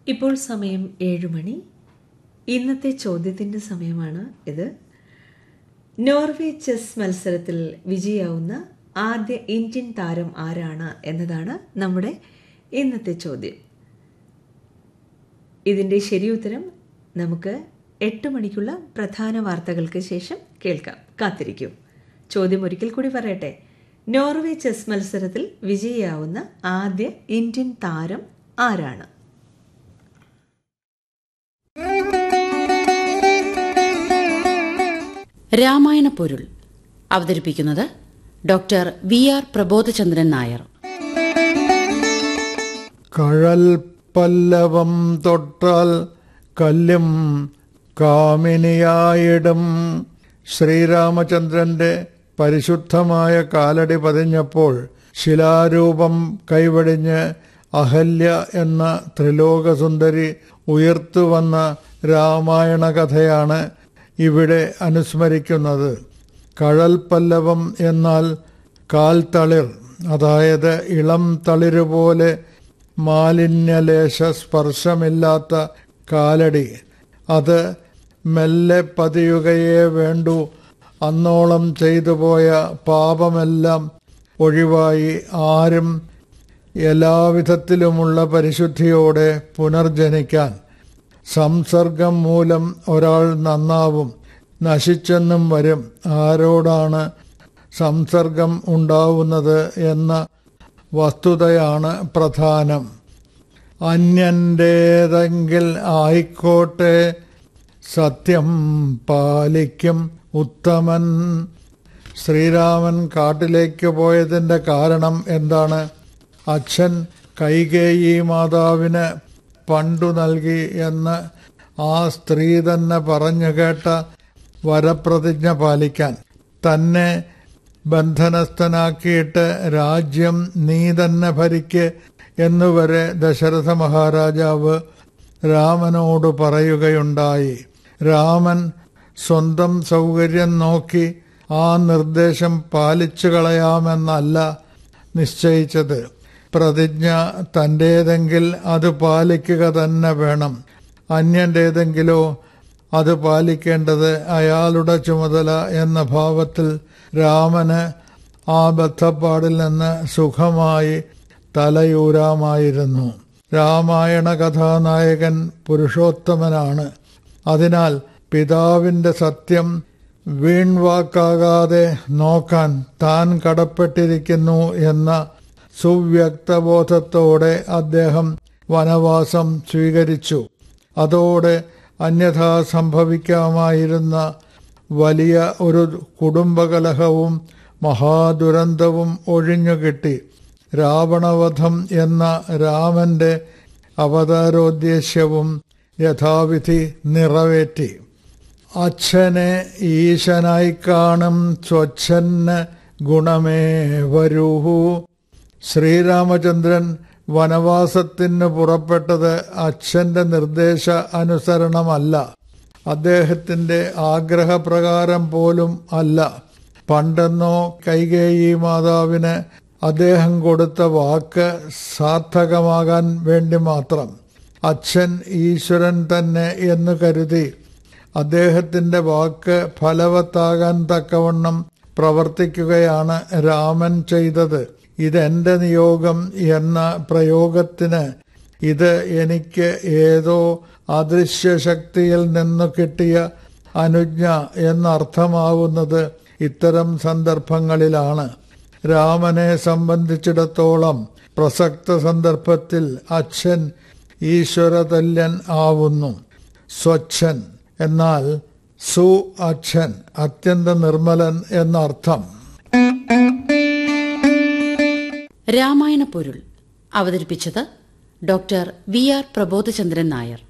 ഇപ്പോൾ സമയം ഏഴ് മണി ഇന്നത്തെ ചോദ്യത്തിൻ്റെ സമയമാണ് ഇത് നോർവേ ചെസ് മത്സരത്തിൽ വിജയാവുന്ന ആദ്യ ഇന്ത്യൻ താരം ആരാണ് എന്നതാണ് നമ്മുടെ ഇന്നത്തെ ചോദ്യം ഇതിൻ്റെ ശരിയുത്തരം നമുക്ക് എട്ട് മണിക്കുള്ള പ്രധാന വാർത്തകൾക്ക് ശേഷം കേൾക്കാം കാത്തിരിക്കൂ ചോദ്യം ഒരിക്കൽ കൂടി പറയട്ടെ നോർവേ ചെസ് മത്സരത്തിൽ വിജയിയാവുന്ന ആദ്യ ഇന്ത്യൻ താരം ആരാണ് രാമായണ പൊരുൾ അവതരിപ്പിക്കുന്നത് doctor V R Prabodhachandran Nair കഴൽ പല്ലവം തൊട്ടാൽ കല്ലും കാമിനിയായിടും ശ്രീരാമചന്ദ്രന്റെ പരിശുദ്ധമായ കാലടി പതിഞ്ഞപ്പോൾ ശിലാരൂപം കൈവടിഞ്ഞ് അഹല്യ എന്ന ത്രിലോകസുന്ദരി ഉയർത്തുവന്ന രാമായണ കഥയാണ് ഇവിടെ അനുസ്മരിക്കുന്നത് കഴൽ പല്ലവം എന്നാൽ കാൽത്തളിർ അതായത് ഇളം തളിരുപോലെ മാലിന്യലേശ സ്പർശമില്ലാത്ത കാലടി അത് മെല്ലെ പതിയുകയേ വേണ്ടു അന്നോളം ചെയ്തു പോയ പാപമെല്ലാം ഒഴിവായി ആരും എല്ലാവിധത്തിലുമുള്ള പരിശുദ്ധിയോടെ പുനർജനിക്കാൻ സംസർഗം മൂലം ഒരാൾ നന്നാവും നശിച്ചെന്നും വരും ആരോടാണ് സംസർഗം ഉണ്ടാവുന്നത് എന്ന വസ്തുതയാണ് പ്രധാനം അന്യൻ്റേതെങ്കിൽ ആയിക്കോട്ടെ സത്യം പാലിക്കും ഉത്തമൻ ശ്രീരാമൻ കാട്ടിലേക്ക് പോയതിൻ്റെ കാരണം എന്താണ് അച്ഛൻ കൈകേയി മാതാവിന് പണ്ടു നൽകി എന്ന് ആ സ്ത്രീ തന്നെ പറഞ്ഞു കേട്ട വരപ്രതിജ്ഞ പാലിക്കാൻ തന്നെ ബന്ധനസ്ഥനാക്കിയിട്ട് രാജ്യം നീ തന്നെ ഭരിക്ക് എന്നുവരെ ദശരഥ മഹാരാജാവ് രാമനോട് പറയുകയുണ്ടായി രാമൻ സ്വന്തം സൗകര്യം നോക്കി ആ നിർദ്ദേശം പാലിച്ചു കളയാമെന്നല്ല നിശ്ചയിച്ചത് പ്രതിജ്ഞ തൻ്റേതെങ്കിൽ അത് പാലിക്കുക തന്നെ വേണം അന്യൻ്റേതെങ്കിലോ അത് പാലിക്കേണ്ടത് അയാളുടെ ചുമതല എന്ന ഭാവത്തിൽ രാമന് ആ ബദ്ധപ്പാടിൽ നിന്ന് സുഖമായി തലയൂരാമായിരുന്നു രാമായണ കഥാനായകൻ പുരുഷോത്തമനാണ് അതിനാൽ പിതാവിന്റെ സത്യം വീൺവാക്കാകാതെ നോക്കാൻ താൻ കടപ്പെട്ടിരിക്കുന്നു എന്ന സുവ്യക്തബോധത്തോടെ അദ്ദേഹം വനവാസം സ്വീകരിച്ചു അതോടെ അന്യഥാ സംഭവിക്കാമായിരുന്ന വലിയ ഒരു കുടുംബകലഹവും മഹാദുരന്തവും ഒഴിഞ്ഞുകിട്ടി രാവണവധം എന്ന രാമന്റെ അവതാരോദ്ദേശ്യവും യഥാവിധി നിറവേറ്റി അച്ഛനെ ഈശനായി കാണും സ്വച്ഛന് ഗുണമേ വരൂഹു ശ്രീരാമചന്ദ്രൻ വനവാസത്തിന് പുറപ്പെട്ടത് അച്ഛന്റെ നിർദ്ദേശ അനുസരണമല്ല അദ്ദേഹത്തിന്റെ ആഗ്രഹപ്രകാരം പോലും അല്ല പണ്ടെന്നോ കൈകേയി മാതാവിന് അദ്ദേഹം കൊടുത്ത വാക്ക് സാർത്ഥകമാകാൻ വേണ്ടി മാത്രം അച്ഛൻ ഈശ്വരൻ തന്നെ എന്ന് കരുതി അദ്ദേഹത്തിന്റെ വാക്ക് ഫലവത്താകാൻ തക്കവണ്ണം പ്രവർത്തിക്കുകയാണ് രാമൻ ചെയ്തത് ഇതെന്റെ നിയോഗം എന്ന പ്രയോഗത്തിന് ഇത് എനിക്ക് ഏതോ അദൃശ്യശക്തിയിൽ നിന്നു കിട്ടിയ അനുജ്ഞ എന്നർത്ഥമാവുന്നത് ഇത്തരം സന്ദർഭങ്ങളിലാണ് രാമനെ സംബന്ധിച്ചിടത്തോളം പ്രസക്ത സന്ദർഭത്തിൽ അച്ഛൻ ഈശ്വരതല്യൻ ആവുന്നു സ്വച്ഛൻ എന്നാൽ സു അച്ഛൻ അത്യന്ത നിർമ്മലൻ എന്നർത്ഥം രാമായണ പൊരുൾ അവതരിപ്പിച്ചത് doctor V R Prabodhachandran Nair